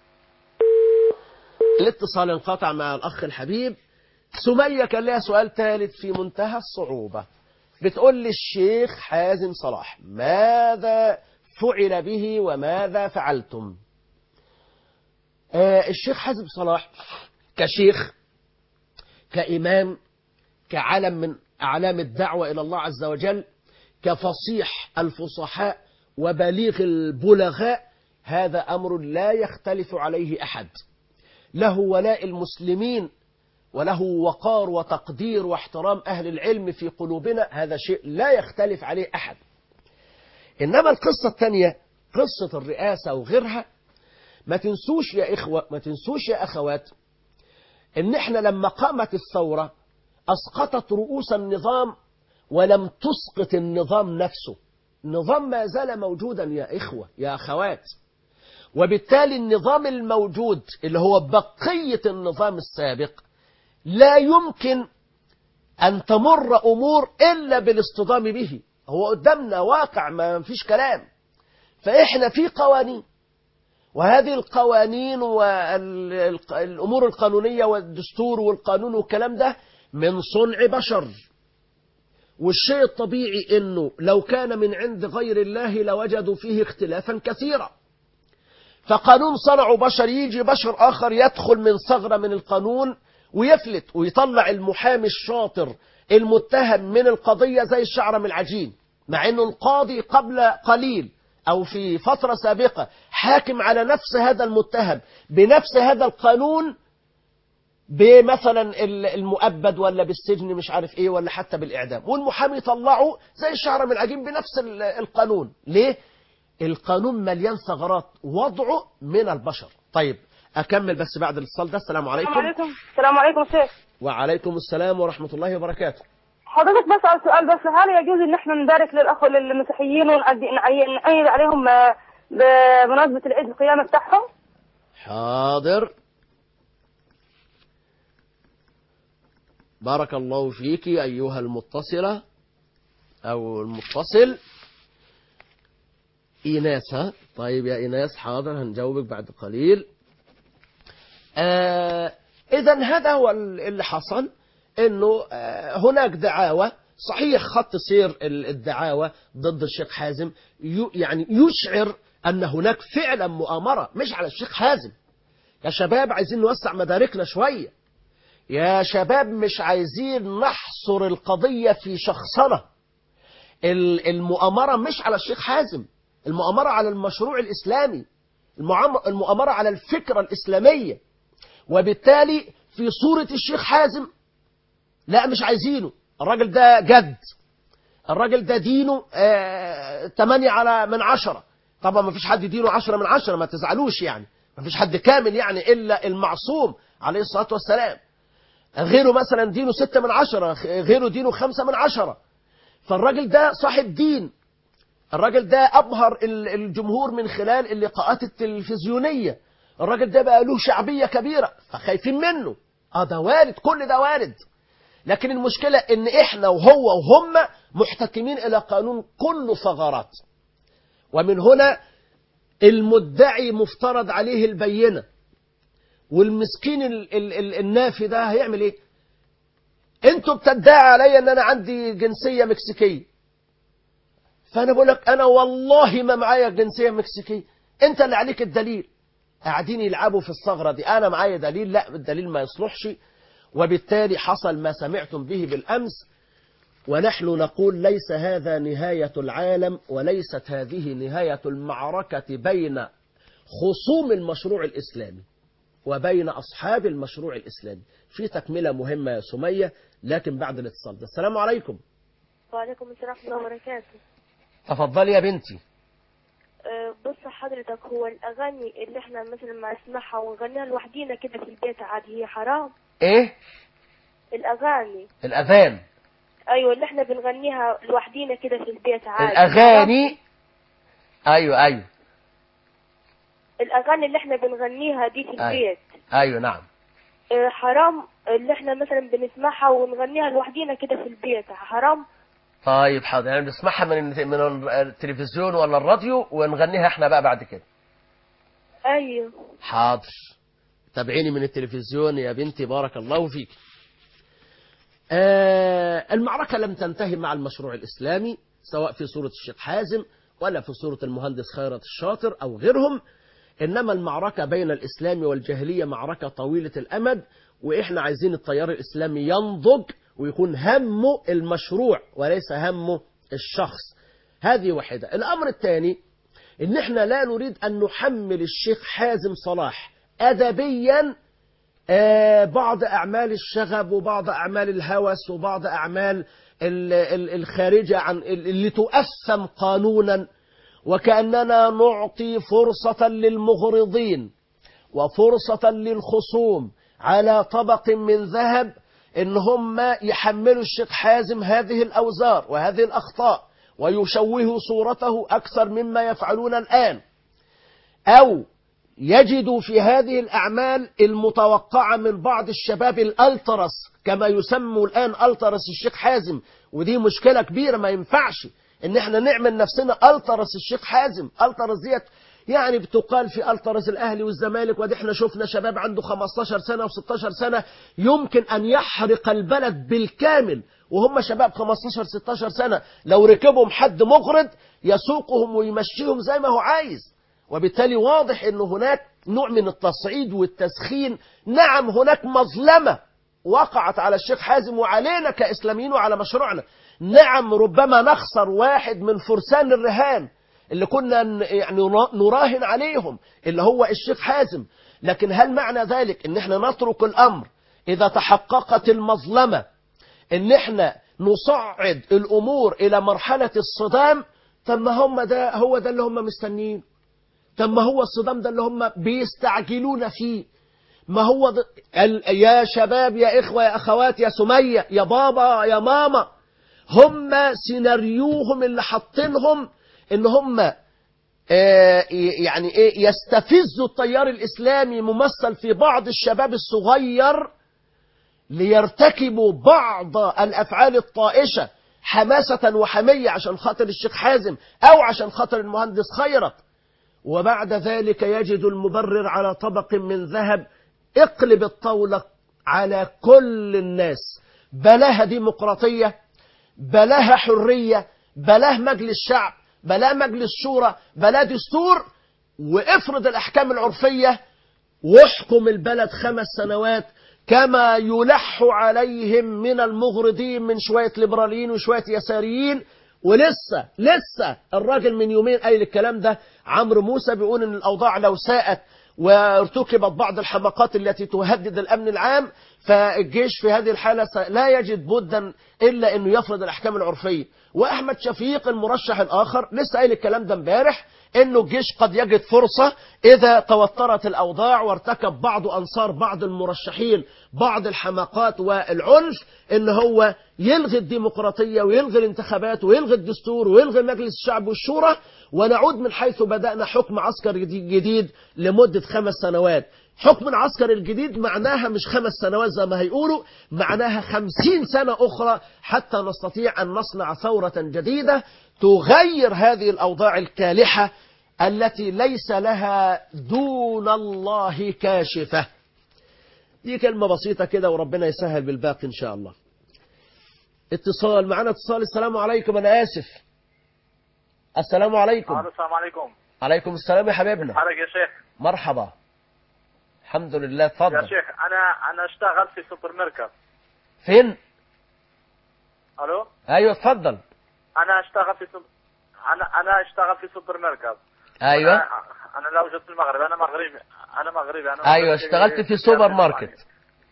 [SPEAKER 2] الاتصال انقطع مع الأخ الحبيب سمية كان لها سؤال ثالث في منتهى الصعوبة بتقول لي الشيخ حازم صلاح ماذا فعل به وماذا فعلتم آه الشيخ حازم صلاح كشيخ كإمام كعلم من أعلام الدعوة إلى الله عز وجل كفصيح الفصحاء وبليغ البلغاء هذا أمر لا يختلف عليه أحد له ولاء المسلمين وله وقار وتقدير واحترام أهل العلم في قلوبنا هذا شيء لا يختلف عليه أحد إنما القصة الثانية قصة الرئاسة وغيرها ما تنسوش يا إخوة ما تنسوش يا أخوات إن إحنا لما قامت الثورة أسقطت رؤوس النظام ولم تسقط النظام نفسه النظام ما زال موجودا يا إخوة يا أخوات وبالتالي النظام الموجود اللي هو بقية النظام السابق لا يمكن أن تمر أمور إلا بالاصطدام به هو قدامنا واقع ما فيش كلام فإحنا في قوانين وهذه القوانين والأمور القانونية والدستور والقانون والكلام ده من صنع بشر والشيء الطبيعي أنه لو كان من عند غير الله لوجدوا فيه اختلافا كثيرا فقانون صنعه بشر يجي بشر آخر يدخل من ثغرة من القانون ويفلت ويطلع المحامي الشاطر المتهم من القضية زي الشعر من العجين مع أنه القاضي قبل قليل أو في فترة سابقة حاكم على نفس هذا المتهم بنفس هذا القانون بمثلا المؤبد ولا بالسجن مش عارف ايه ولا حتى بالإعدام والمحامي طلعه زي الشعر من العجين بنفس القانون ليه؟ القانون مليان ثغرات وضعه من البشر طيب أكمل بس بعد الاتصال ده السلام عليكم
[SPEAKER 3] السلام عليكم السلام عليكم يا شيخ
[SPEAKER 2] وعليكم السلام ورحمة الله وبركاته
[SPEAKER 3] حضرتك بسأل سؤال بس هل يجوز ان احنا نبارك للاخوة للمسيحيين ونعيد عليهم آه، بمناسبة العيد القيامة بتاعهم؟
[SPEAKER 2] حاضر بارك الله فيك أيها المتصلة أو المتصل إيناس ها؟ طيب يا إيناس حاضر هنجاوبك بعد قليل آه إذا هذا هو اللي حصل إنه آه هناك دعاوى صحيح خط سير ال- الدعاوى ضد الشيخ حازم يو- يعني يشعر أن هناك فعلا مؤامرة مش على الشيخ حازم يا شباب عايزين نوسع مداركنا شوية يا شباب مش عايزين نحصر القضية في شخصنة ال- المؤامرة مش على الشيخ حازم المؤامرة على المشروع الإسلامي المعام- المؤامرة على الفكرة الإسلامية وبالتالي في صورة الشيخ حازم لا مش عايزينه الراجل ده جد الراجل ده دينه آه 8 على من عشرة طبعا ما فيش حد دينه 10 من عشرة ما تزعلوش يعني ما فيش حد كامل يعني إلا المعصوم عليه الصلاة والسلام غيره مثلا دينه ستة من عشرة غيره دينه خمسة من عشرة فالراجل ده صاحب دين الراجل ده أبهر ال- الجمهور من خلال اللقاءات التلفزيونية الراجل ده بقى له شعبية كبيرة فخايفين منه اه ده وارد كل ده وارد لكن المشكلة ان احنا وهو وهم محتكمين الى قانون كله ثغرات ومن هنا المدعي مفترض عليه البينة والمسكين ال ال ال النافي ده هيعمل ايه انتوا بتدعي عليا ان انا عندي جنسية مكسيكية فانا بقول لك انا والله ما معايا جنسية مكسيكية انت اللي عليك الدليل قاعدين يلعبوا في الثغرة دي انا معايا دليل لا الدليل ما يصلحش وبالتالي حصل ما سمعتم به بالامس ونحن نقول ليس هذا نهاية العالم وليست هذه نهاية المعركة بين خصوم المشروع الإسلامي وبين أصحاب المشروع الإسلامي في تكملة مهمة يا سمية لكن بعد الاتصال ده السلام عليكم
[SPEAKER 3] وعليكم السلام ورحمة الله وبركاته
[SPEAKER 2] تفضلي يا بنتي
[SPEAKER 3] أه، بص حضرتك هو الأغاني اللي احنا مثلا ما نسمعها ونغنيها لوحدينا كده في البيت عادي هي حرام
[SPEAKER 2] ايه
[SPEAKER 3] الأغاني
[SPEAKER 2] الأذان
[SPEAKER 3] أيوة اللي احنا بنغنيها لوحدينا كده في البيت عادي
[SPEAKER 2] الأغاني أيوة أيوة
[SPEAKER 3] الأغاني اللي احنا بنغنيها دي في
[SPEAKER 2] أيوة.
[SPEAKER 3] البيت
[SPEAKER 2] أيوة نعم
[SPEAKER 3] أه، حرام اللي احنا مثلا بنسمعها ونغنيها لوحدينا كده في البيت حرام
[SPEAKER 2] طيب حاضر يعني بنسمعها من من التلفزيون ولا الراديو ونغنيها احنا بقى بعد كده
[SPEAKER 3] أيوة
[SPEAKER 2] حاضر تابعيني من التلفزيون يا بنتي بارك الله فيك آه المعركة لم تنتهي مع المشروع الإسلامي سواء في صورة الشيخ حازم ولا في صورة المهندس خيرت الشاطر أو غيرهم إنما المعركة بين الإسلام والجاهلية معركة طويلة الأمد وإحنا عايزين التيار الإسلامي ينضج ويكون همه المشروع وليس همه الشخص هذه واحدة الأمر الثاني إن إحنا لا نريد أن نحمل الشيخ حازم صلاح أدبيا آه، بعض أعمال الشغب وبعض أعمال الهوس وبعض أعمال ال- ال- الخارجة عن اللي تؤثم قانونا وكأننا نعطي فرصة للمغرضين وفرصة للخصوم على طبق من ذهب إن هم يحملوا الشيخ حازم هذه الأوزار وهذه الأخطاء ويشوهوا صورته أكثر مما يفعلون الآن أو يجدوا في هذه الأعمال المتوقعة من بعض الشباب الألترس كما يسموا الآن ألترس الشيخ حازم ودي مشكلة كبيرة ما ينفعش إن احنا نعمل نفسنا ألترس الشيخ حازم ألترس ديت يعني بتقال في ألترس الأهلي والزمالك ودي احنا شفنا شباب عنده 15 سنة و16 سنة يمكن أن يحرق البلد بالكامل وهم شباب 15 16 سنة لو ركبهم حد مغرض يسوقهم ويمشيهم زي ما هو عايز وبالتالي واضح أن هناك نوع من التصعيد والتسخين نعم هناك مظلمة وقعت على الشيخ حازم وعلينا كإسلاميين وعلى مشروعنا نعم ربما نخسر واحد من فرسان الرهان اللي كنا ن- يعني نراهن عليهم اللي هو الشيخ حازم لكن هل معنى ذلك ان احنا نترك الامر اذا تحققت المظلمة ان احنا نصعد الامور الى مرحلة الصدام طب ما هم ده هو ده اللي هم مستنيين طب ما هو الصدام ده اللي هم بيستعجلون فيه ما هو ده ال- يا شباب يا إخوة يا أخوات يا سمية يا بابا يا ماما هم سيناريوهم اللي حاطينهم ان هم آه، يعني ايه يستفزوا التيار الإسلامي ممثل في بعض الشباب الصغير ليرتكبوا بعض الأفعال الطائشة حماسة وحمية عشان خاطر الشيخ حازم أو عشان خاطر المهندس خيرت وبعد ذلك يجد المبرر على طبق من ذهب اقلب الطاولة على كل الناس بلاها ديمقراطية بلاها حرية بلاه مجلس شعب بلاه مجلس شورى بلاه دستور وافرض الأحكام العرفية واحكم البلد خمس سنوات كما يلح عليهم من المغرضين من شوية ليبراليين وشوية يساريين ولسه لسه الراجل من يومين قايل الكلام ده عمرو موسى بيقول ان الاوضاع لو ساءت وارتكبت بعض الحماقات التي تهدد الامن العام فالجيش في هذه الحاله س- لا يجد بدا الا انه يفرض الاحكام العرفيه واحمد شفيق المرشح الاخر لسه قايل الكلام ده امبارح انه الجيش قد يجد فرصه اذا توترت الاوضاع وارتكب بعض انصار بعض المرشحين بعض الحماقات والعنف ان هو يلغي الديمقراطيه ويلغي الانتخابات ويلغي الدستور ويلغي مجلس الشعب والشورى ونعود من حيث بدانا حكم عسكر جديد لمده خمس سنوات حكم العسكر الجديد معناها مش خمس سنوات زي ما هيقولوا معناها خمسين سنة أخرى حتى نستطيع أن نصنع ثورة جديدة تغير هذه الأوضاع الكالحة التي ليس لها دون الله كاشفة دي كلمة بسيطة كده وربنا يسهل بالباقي إن شاء الله اتصال معنا اتصال السلام عليكم أنا آسف السلام عليكم
[SPEAKER 5] الو السلام عليكم
[SPEAKER 2] عليكم السلام يا حبيبنا
[SPEAKER 5] حضرتك يا شيخ
[SPEAKER 2] مرحبا الحمد لله
[SPEAKER 5] يا
[SPEAKER 2] اتفضل
[SPEAKER 5] شيخ انا انا اشتغل في سوبر ماركت
[SPEAKER 2] فين
[SPEAKER 5] الو
[SPEAKER 2] ايوه اتفضل
[SPEAKER 5] انا اشتغل في سوبر انا انا اشتغل في سوبر ماركت
[SPEAKER 2] ايوه
[SPEAKER 5] انا, أنا لو جيت من المغرب انا مغربي انا مغربي انا
[SPEAKER 2] ايوه
[SPEAKER 5] مغربي.
[SPEAKER 2] اشتغلت في سوبر ماركت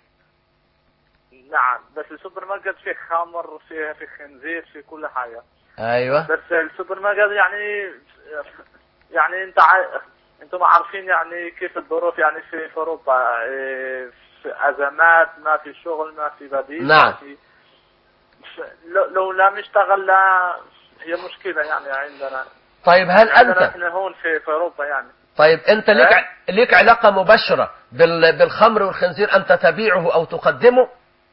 [SPEAKER 5] نعم بس السوبر ماركت فيه خمر فيه في خنزير في كل حاجه
[SPEAKER 2] ايوه
[SPEAKER 5] بس السوبر ماركت يعني يعني انت ع... انتم عارفين يعني كيف الظروف يعني في في اوروبا إيه، في ازمات ما في شغل ما في بديل
[SPEAKER 2] نعم.
[SPEAKER 5] ما في ف- لو لو لا نشتغل لا هي مشكله يعني عندنا
[SPEAKER 2] طيب هل
[SPEAKER 5] عندنا
[SPEAKER 2] انت
[SPEAKER 5] احنا هون في في اوروبا يعني
[SPEAKER 2] طيب انت ليك
[SPEAKER 5] ها؟
[SPEAKER 2] ع- ليك علاقه مباشره بال... بالخمر والخنزير انت تبيعه او تقدمه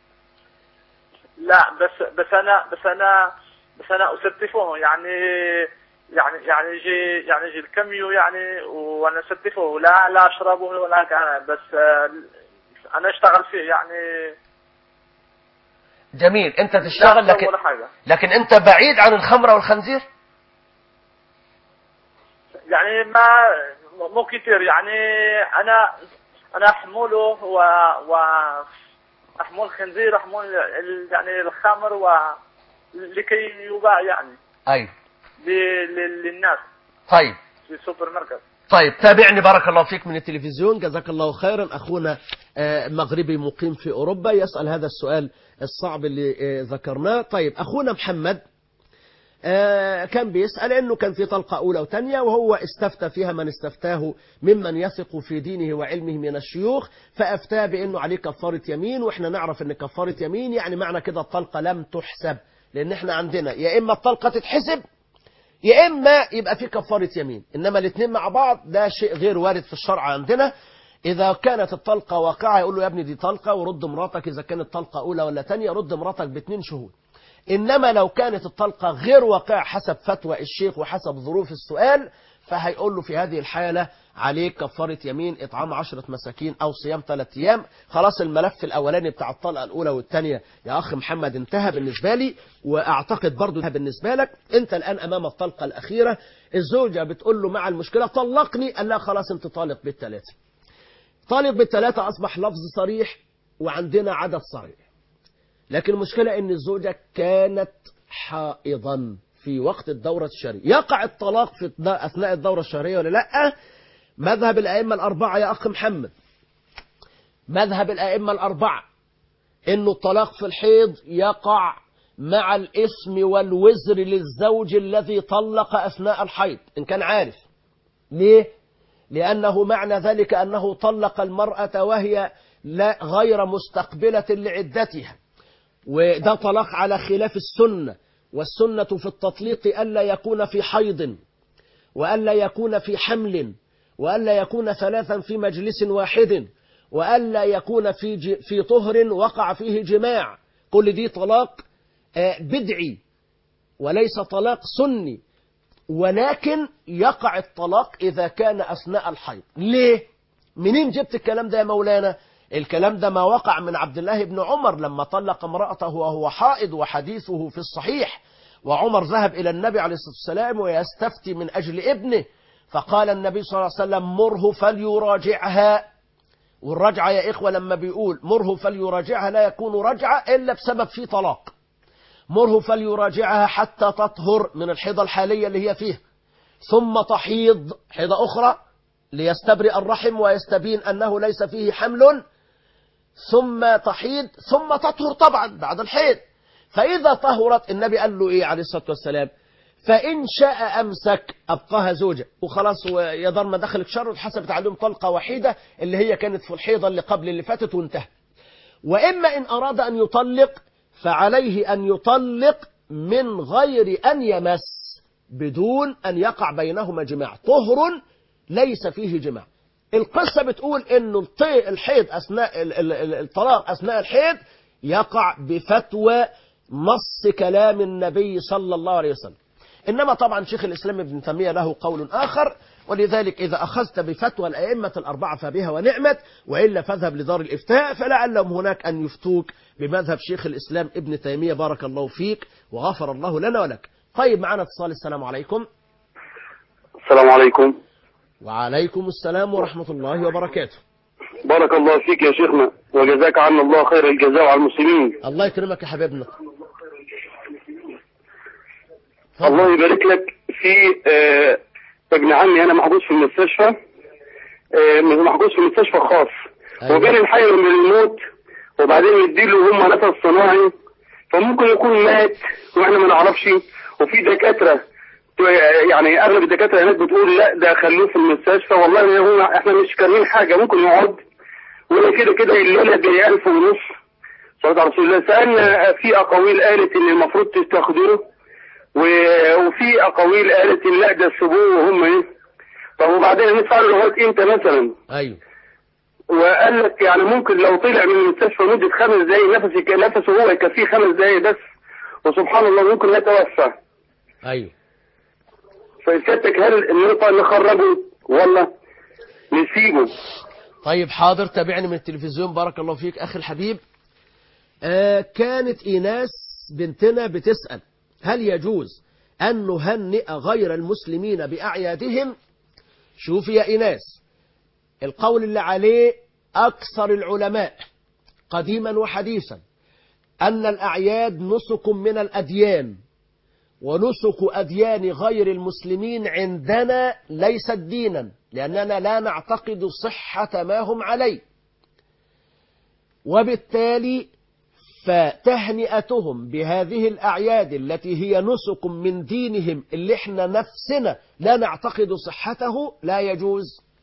[SPEAKER 5] لا بس بس انا بس انا بس انا اسدفه يعني يعني يعني يجي يعني يجي الكميو يعني وانا اسدفه لا لا اشربه ولا كان بس آه، انا اشتغل فيه يعني
[SPEAKER 2] جميل انت
[SPEAKER 5] لا
[SPEAKER 2] تشتغل
[SPEAKER 5] أشرب
[SPEAKER 2] لكن
[SPEAKER 5] ولا حاجه
[SPEAKER 2] لكن انت بعيد عن الخمر والخنزير
[SPEAKER 5] يعني ما مو كتير يعني انا انا احمله و و احمل الخنزير احمل ال- يعني الخمر و لكي يباع يعني
[SPEAKER 2] أيوة
[SPEAKER 5] ل- ل- للناس
[SPEAKER 2] طيب
[SPEAKER 5] في السوبر ماركت
[SPEAKER 2] طيب تابعني بارك الله فيك من التلفزيون جزاك الله خيرا أخونا آه، مغربي مقيم في أوروبا يسأل هذا السؤال الصعب اللي آه، ذكرناه طيب أخونا محمد آه، كان بيسأل انه كان في طلقة اولى وثانيه وهو استفتى فيها من استفتاه ممن يثق في دينه وعلمه من الشيوخ فافتاه بانه عليه كفارة يمين واحنا نعرف ان كفارة يمين يعني معنى كده الطلقة لم تحسب لان احنا عندنا يا اما الطلقة تتحسب يا اما يبقى في كفارة يمين انما الاثنين مع بعض ده شيء غير وارد في الشرع عندنا اذا كانت الطلقة واقعة يقول له يا ابني دي طلقة ورد مراتك اذا كانت طلقة اولى ولا تانية رد مراتك باثنين شهود إنما لو كانت الطلقة غير واقعة حسب فتوى الشيخ وحسب ظروف السؤال فهيقول له في هذه الحالة عليك كفارة يمين إطعام عشرة مساكين أو صيام ثلاثة أيام خلاص الملف الأولاني بتاع الطلقة الأولى والثانية يا أخ محمد انتهى بالنسبة لي وأعتقد برضو انتهى بالنسبة لك أنت الآن أمام الطلقة الأخيرة الزوجة بتقول له مع المشكلة طلقني قال لها خلاص أنت طالق بالثلاثة طالق بالثلاثة أصبح لفظ صريح وعندنا عدد صريح لكن المشكلة ان الزوجة كانت حائضا في وقت الدورة الشهرية يقع الطلاق في أثناء الدورة الشهرية ولا لا مذهب الأئمة الأربعة يا أخ محمد مذهب الأئمة الأربعة انه الطلاق في الحيض يقع مع الاسم والوزر للزوج الذي طلق أثناء الحيض إن كان عارف ليه؟ لأنه معنى ذلك أنه طلق المرأة وهي لا غير مستقبلة لعدتها وده طلاق على خلاف السنة والسنة في التطليق ألا يكون في حيض وألا يكون في حمل وألا يكون ثلاثا في مجلس واحد وألا يكون في ج... في طهر وقع فيه جماع كل دي طلاق بدعي وليس طلاق سني ولكن يقع الطلاق إذا كان أثناء الحيض ليه؟ منين جبت الكلام ده يا مولانا؟ الكلام ده ما وقع من عبد الله بن عمر لما طلق امرأته وهو حائض وحديثه في الصحيح وعمر ذهب إلى النبي عليه الصلاة والسلام ويستفتي من أجل ابنه فقال النبي صلى الله عليه وسلم مره فليراجعها والرجعة يا إخوة لما بيقول مره فليراجعها لا يكون رجعة إلا بسبب في طلاق مره فليراجعها حتى تطهر من الحيضة الحالية اللي هي فيها ثم تحيض حيضة أخرى ليستبرئ الرحم ويستبين أنه ليس فيه حمل ثم تحيض ثم تطهر طبعا بعد الحيض فإذا طهرت النبي قال له إيه عليه الصلاة والسلام فإن شاء أمسك أبقاها زوجة وخلاص يا دار ما دخلك شر واتحسبت عليهم طلقة وحيدة اللي هي كانت في الحيضة اللي قبل اللي فاتت وانتهى وإما إن أراد أن يطلق فعليه أن يطلق من غير أن يمس بدون أن يقع بينهما جماع طهر ليس فيه جماع القصة بتقول انه الحيض اثناء الطلاق اثناء الحيض يقع بفتوى نص كلام النبي صلى الله عليه وسلم انما طبعا شيخ الاسلام ابن تيميه له قول اخر ولذلك اذا اخذت بفتوى الائمه الاربعه فبها ونعمت والا فاذهب لدار الافتاء فلعلهم هناك ان يفتوك بمذهب شيخ الاسلام ابن تيميه بارك الله فيك وغفر الله لنا ولك طيب معنا اتصال السلام عليكم
[SPEAKER 6] السلام عليكم
[SPEAKER 2] وعليكم السلام ورحمة الله وبركاته
[SPEAKER 6] بارك الله فيك يا شيخنا وجزاك عنا الله خير الجزاء على المسلمين
[SPEAKER 2] الله يكرمك يا حبيبنا
[SPEAKER 6] الله يبارك لك في آه ابن عمي انا محجوز في المستشفى آه محجوز في مستشفى خاص
[SPEAKER 2] أيوة.
[SPEAKER 6] وبين الحي من الموت وبعدين يديله هم نفس صناعي فممكن يكون مات واحنا ما نعرفش وفي دكاتره يعني اغلب الدكاتره هناك بتقول لا ده خلوه في المستشفى والله هو احنا مش كارمين حاجه ممكن يقعد ولا كده كده الليله ب 1000 ونص صلاه على رسول الله سالنا في اقاويل قالت ان المفروض تستخدمه وفي اقاويل قالت ان لا ده سيبوه وهم ايه طب وبعدين ندفع له لغايه امتى مثلا؟
[SPEAKER 2] ايوه
[SPEAKER 6] وقال لك يعني ممكن لو طلع من المستشفى مده خمس دقائق نفسه نفسه هو يكفيه خمس دقائق بس وسبحان الله ممكن يتوفى
[SPEAKER 2] ايوه
[SPEAKER 6] فسيادتك هل نقطع نخرجه ولا نسيبه
[SPEAKER 2] طيب حاضر تابعني من التلفزيون بارك الله فيك أخي الحبيب آه كانت إيناس بنتنا بتسأل هل يجوز أن نهنئ غير المسلمين بأعيادهم شوف يا إيناس القول اللي عليه أكثر العلماء قديما وحديثا أن الأعياد نسك من الأديان ونسك أديان غير المسلمين عندنا ليست دينا لأننا لا نعتقد صحة ما هم عليه وبالتالي فتهنئتهم بهذه الأعياد التي هي نسك من دينهم اللي احنا نفسنا لا نعتقد صحته لا يجوز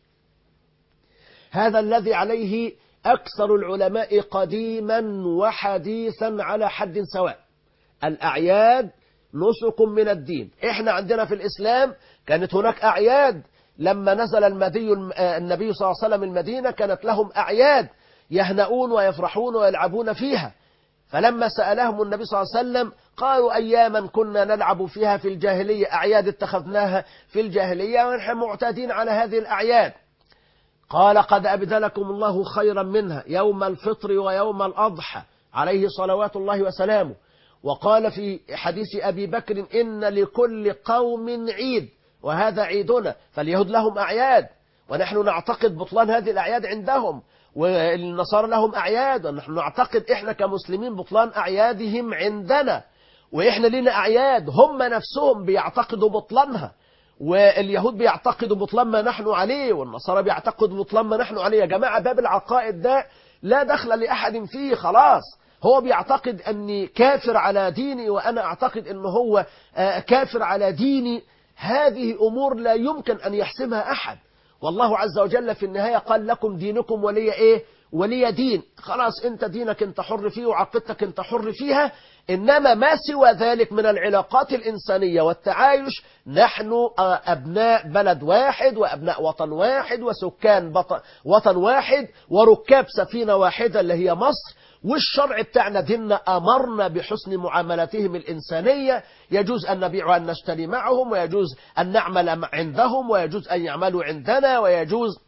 [SPEAKER 2] هذا الذي عليه أكثر العلماء قديما وحديثا على حد سواء الأعياد نسك من الدين احنا عندنا في الإسلام كانت هناك أعياد لما نزل المدي النبي صلى الله عليه وسلم المدينة كانت لهم أعياد يهنؤون ويفرحون ويلعبون فيها فلما سألهم النبي صلى الله عليه وسلم قالوا أياما كنا نلعب فيها في الجاهلية أعياد اتخذناها في الجاهلية ونحن معتادين على هذه الأعياد قال قد أبدلكم الله خيرا منها يوم الفطر ويوم الأضحى عليه صلوات الله وسلامه وقال في حديث أبي بكر إن لكل قوم عيد وهذا عيدنا فاليهود لهم أعياد ونحن نعتقد بطلان هذه الأعياد عندهم والنصارى لهم أعياد ونحن نعتقد إحنا كمسلمين بطلان أعيادهم عندنا وإحنا لنا أعياد هم نفسهم بيعتقدوا بطلانها واليهود بيعتقدوا بطلان ما نحن عليه والنصارى بيعتقدوا بطلان ما نحن عليه يا جماعة باب العقائد ده لا دخل لأحد فيه خلاص هو بيعتقد أني كافر على ديني وأنا أعتقد أنه هو كافر على ديني هذه أمور لا يمكن أن يحسمها أحد والله عز وجل في النهاية قال لكم دينكم ولي إيه ولي دين خلاص انت دينك انت حر فيه وعقيدتك انت حر فيها انما ما سوى ذلك من العلاقات الانسانيه والتعايش نحن ابناء بلد واحد وابناء وطن واحد وسكان وطن واحد وركاب سفينه واحده اللي هي مصر والشرع بتاعنا ديننا أمرنا بحسن معاملتهم الإنسانية يجوز أن نبيع وأن نشتري معهم ويجوز أن نعمل عندهم ويجوز أن يعملوا عندنا ويجوز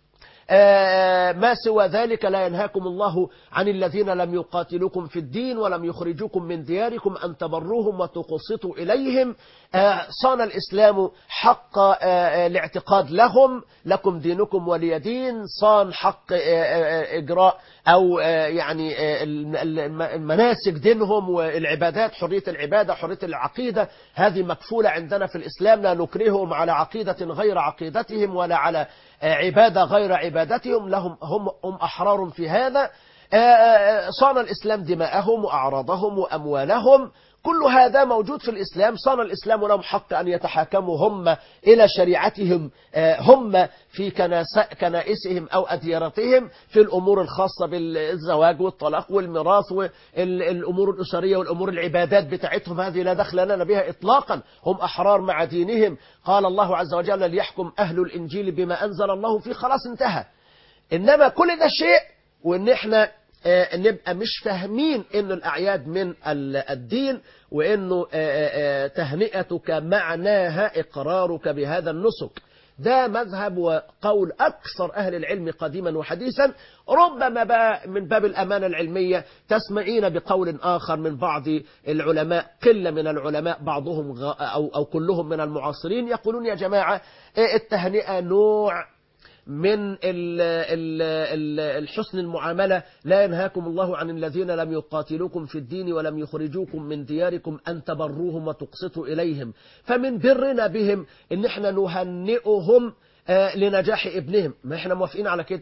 [SPEAKER 2] ما سوى ذلك لا ينهاكم الله عن الذين لم يقاتلوكم في الدين ولم يخرجوكم من دياركم أن تبروهم وتقسطوا إليهم صان الإسلام حق الاعتقاد لهم لكم دينكم ولي دين صان حق إجراء أو يعني المناسك دينهم والعبادات حرية العبادة حرية العقيدة هذه مكفولة عندنا في الإسلام لا نكرههم على عقيدة غير عقيدتهم ولا على عبادة غير عبادتهم لهم هم, هم أحرار في هذا صان الإسلام دماءهم وأعراضهم وأموالهم كل هذا موجود في الإسلام صان الإسلام لهم حق أن يتحاكموا هم إلى شريعتهم هم في كنائسهم أو أديرتهم في الأمور الخاصة بالزواج والطلاق والميراث والأمور الأسرية والأمور العبادات بتاعتهم هذه لا دخل لنا بها إطلاقا هم أحرار مع دينهم قال الله عز وجل ليحكم أهل الإنجيل بما أنزل الله فيه خلاص انتهى إنما كل ده شيء وإن إحنا نبقى مش فاهمين ان الاعياد من الدين وانه تهنئتك معناها اقرارك بهذا النسك ده مذهب وقول أكثر أهل العلم قديما وحديثا ربما بقى من باب الأمانة العلمية تسمعين بقول آخر من بعض العلماء قلة من العلماء بعضهم أو, أو كلهم من المعاصرين يقولون يا جماعة التهنئة نوع من ال ال ال الحسن المعاملة لا ينهاكم الله عن الذين لم يقاتلوكم في الدين ولم يخرجوكم من دياركم أن تبروهم وتقسطوا إليهم فمن برنا بهم إن احنا نهنئهم لنجاح ابنهم ما احنا موافقين على كده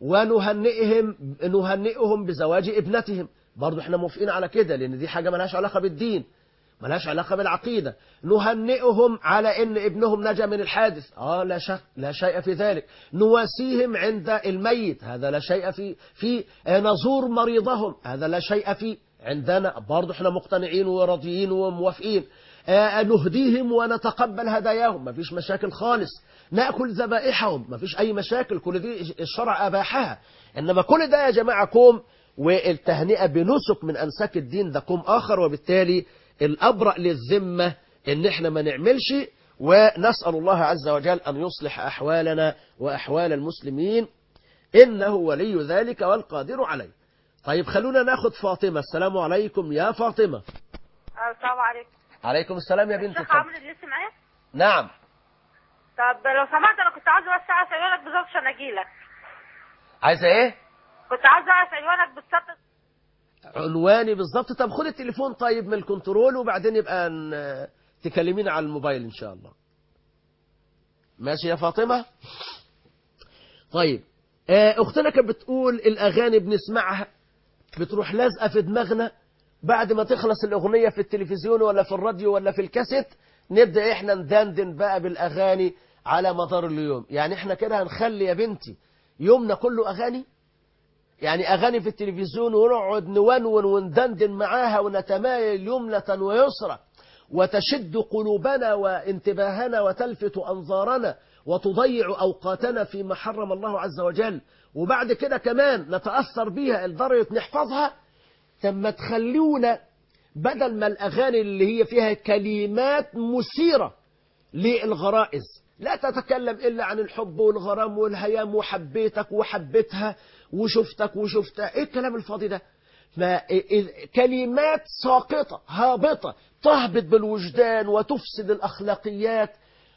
[SPEAKER 2] ونهنئهم نهنئهم بزواج ابنتهم برضو احنا موافقين على كده لأن دي حاجة ملهاش علاقة بالدين ملهاش علاقة بالعقيدة نهنئهم على ان ابنهم نجا من الحادث اه لا شك لا شيء في ذلك نواسيهم عند الميت هذا لا شيء في في نزور مريضهم هذا لا شيء في عندنا برضه احنا مقتنعين وراضيين وموافقين آه نهديهم ونتقبل هداياهم ما فيش مشاكل خالص ناكل ذبائحهم ما فيش اي مشاكل كل دي الشرع اباحها انما كل ده يا جماعه كوم والتهنئه بنسك من انساك الدين ده كوم اخر وبالتالي الأبرأ للذمة إن إحنا ما نعملش ونسأل الله عز وجل أن يصلح أحوالنا وأحوال المسلمين إنه ولي ذلك والقادر عليه طيب خلونا ناخد فاطمة السلام عليكم يا فاطمة
[SPEAKER 3] السلام عليكم
[SPEAKER 2] عليكم السلام يا بنت
[SPEAKER 3] الشيخ عمرو لسه معايا
[SPEAKER 2] نعم
[SPEAKER 3] طب لو سمحت انا كنت عاوزه بس اعرف عنوانك بالظبط عشان اجي لك
[SPEAKER 2] عايزة إيه؟
[SPEAKER 3] كنت عاوزه اعرف عنوانك بالظبط
[SPEAKER 2] عنواني بالظبط طب خد التليفون طيب من الكنترول وبعدين يبقى ن- تكلمينا على الموبايل ان شاء الله ماشي يا فاطمة طيب آه، اختنا كانت بتقول الاغاني بنسمعها بتروح لازقه في دماغنا بعد ما تخلص الاغنيه في التلفزيون ولا في الراديو ولا في الكاسيت نبدا احنا ندندن بقى بالاغاني على مدار اليوم يعني احنا كده هنخلي يا بنتي يومنا كله اغاني يعني اغاني في التلفزيون ونقعد نونون وندندن معاها ونتمايل يمنة ويسرى وتشد قلوبنا وانتباهنا وتلفت انظارنا وتضيع اوقاتنا فيما حرم الله عز وجل وبعد كده كمان نتاثر بيها لدرجه نحفظها ثم تخلونا بدل ما الاغاني اللي هي فيها كلمات مثيره للغرائز لا تتكلم إلا عن الحب والغرام والهيام وحبيتك وحبيتها وشفتك وشفتها إيه الكلام الفاضي ده ما كلمات ساقطة هابطة تهبط بالوجدان وتفسد الأخلاقيات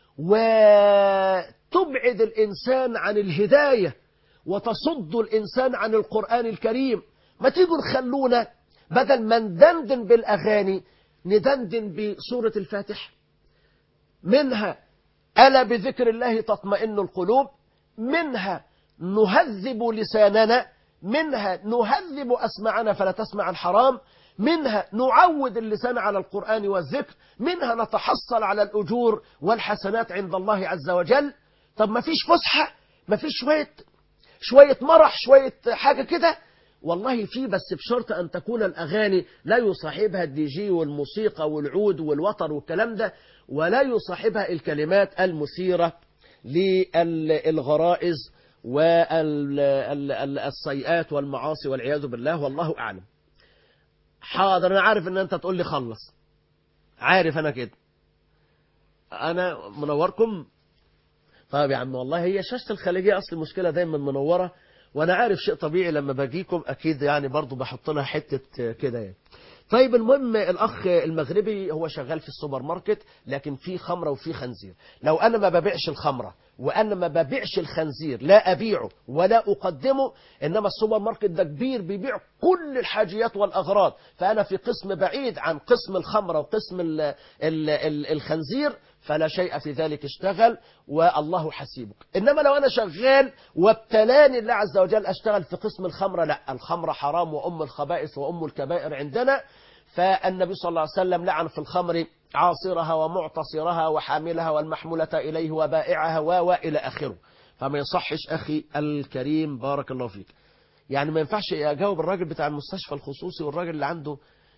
[SPEAKER 2] وتبعد الإنسان عن الهداية وتصد الإنسان عن القرآن الكريم ما تيجوا نخلونا بدل ما ندندن بالأغاني ندندن بسورة الفاتحة منها ألا بذكر الله تطمئن القلوب منها نهذب لساننا منها نهذب أسمعنا فلا تسمع الحرام منها نعود اللسان على القرآن والذكر منها نتحصل على الأجور والحسنات عند الله عز وجل طب ما فيش فسحة ما فيش شوية شوية مرح شوية حاجة كده والله في بس بشرط أن تكون الأغاني لا يصاحبها الدي جي والموسيقى والعود والوتر والكلام ده ولا يصاحبها الكلمات المثيرة للغرائز والسيئات والمعاصي والعياذ بالله والله أعلم حاضر أنا عارف أن أنت تقول لي خلص عارف أنا كده أنا منوركم طيب يا عم والله هي شاشة الخليجية أصل المشكلة دايما منورة وأنا عارف شيء طبيعي لما باجيكم أكيد يعني برضو بحط لها حتة كده يعني طيب المهم الأخ المغربي هو شغال في السوبر ماركت لكن في خمرة وفي خنزير لو أنا ما ببيعش الخمرة وأنا ما ببيعش الخنزير لا أبيعه ولا أقدمه إنما السوبر ماركت ده كبير بيبيع كل الحاجيات والأغراض فأنا في قسم بعيد عن قسم الخمرة وقسم ال ال ال الخنزير فلا شيء في ذلك اشتغل والله حسيبك إنما لو أنا شغال وابتلاني الله عز وجل أشتغل في قسم الخمرة لا الخمرة حرام وأم الخبائث وأم الكبائر عندنا فالنبي صلى الله عليه وسلم لعن في الخمر عاصرها ومعتصرها وحاملها والمحمولة إليه وبائعها وإلى آخره فما يصحش أخي الكريم بارك الله فيك يعني ما ينفعش أجاوب الراجل بتاع المستشفى الخصوصي والراجل اللي عنده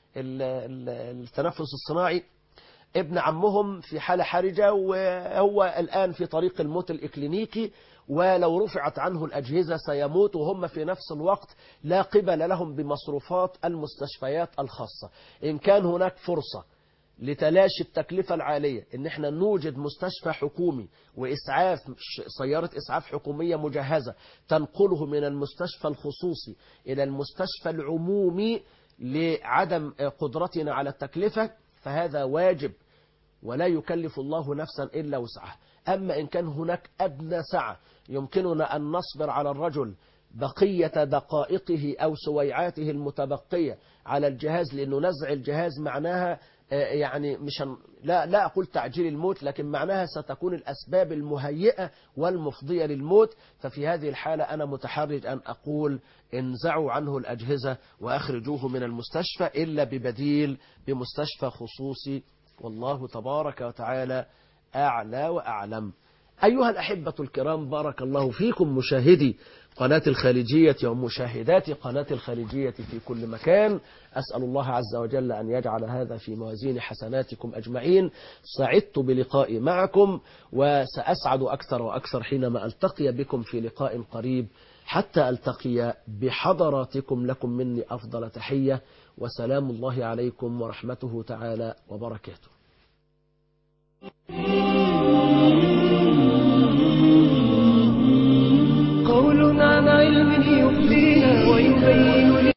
[SPEAKER 2] التنفس الصناعي ابن عمهم في حالة حرجة وهو الآن في طريق الموت الإكلينيكي ولو رفعت عنه الأجهزة سيموت وهم في نفس الوقت لا قبل لهم بمصروفات المستشفيات الخاصة إن كان هناك فرصة لتلاشي التكلفة العالية إن احنا نوجد مستشفى حكومي وإسعاف سيارة إسعاف حكومية مجهزة تنقله من المستشفى الخصوصي إلى المستشفى العمومي لعدم قدرتنا على التكلفة فهذا واجب ولا يكلف الله نفسا إلا وسعها أما إن كان هناك أدنى سعة يمكننا أن نصبر على الرجل بقية دقائقه أو سويعاته المتبقية على الجهاز لأنه نزع الجهاز معناها يعني مش لا لا أقول تعجيل الموت لكن معناها ستكون الأسباب المهيئة والمفضية للموت ففي هذه الحالة أنا متحرج أن أقول انزعوا عنه الأجهزة وأخرجوه من المستشفى إلا ببديل بمستشفى خصوصي والله تبارك وتعالى أعلى وأعلم أيها الأحبة الكرام بارك الله فيكم مشاهدي قناة الخارجية ومشاهدات قناة الخارجية في كل مكان أسأل الله عز وجل أن يجعل هذا في موازين حسناتكم أجمعين سعدت بلقائي معكم وسأسعد أكثر وأكثر حينما ألتقي بكم في لقاء قريب حتى ألتقي بحضراتكم لكم مني أفضل تحية وسلام الله عليكم ورحمته تعالى وبركاته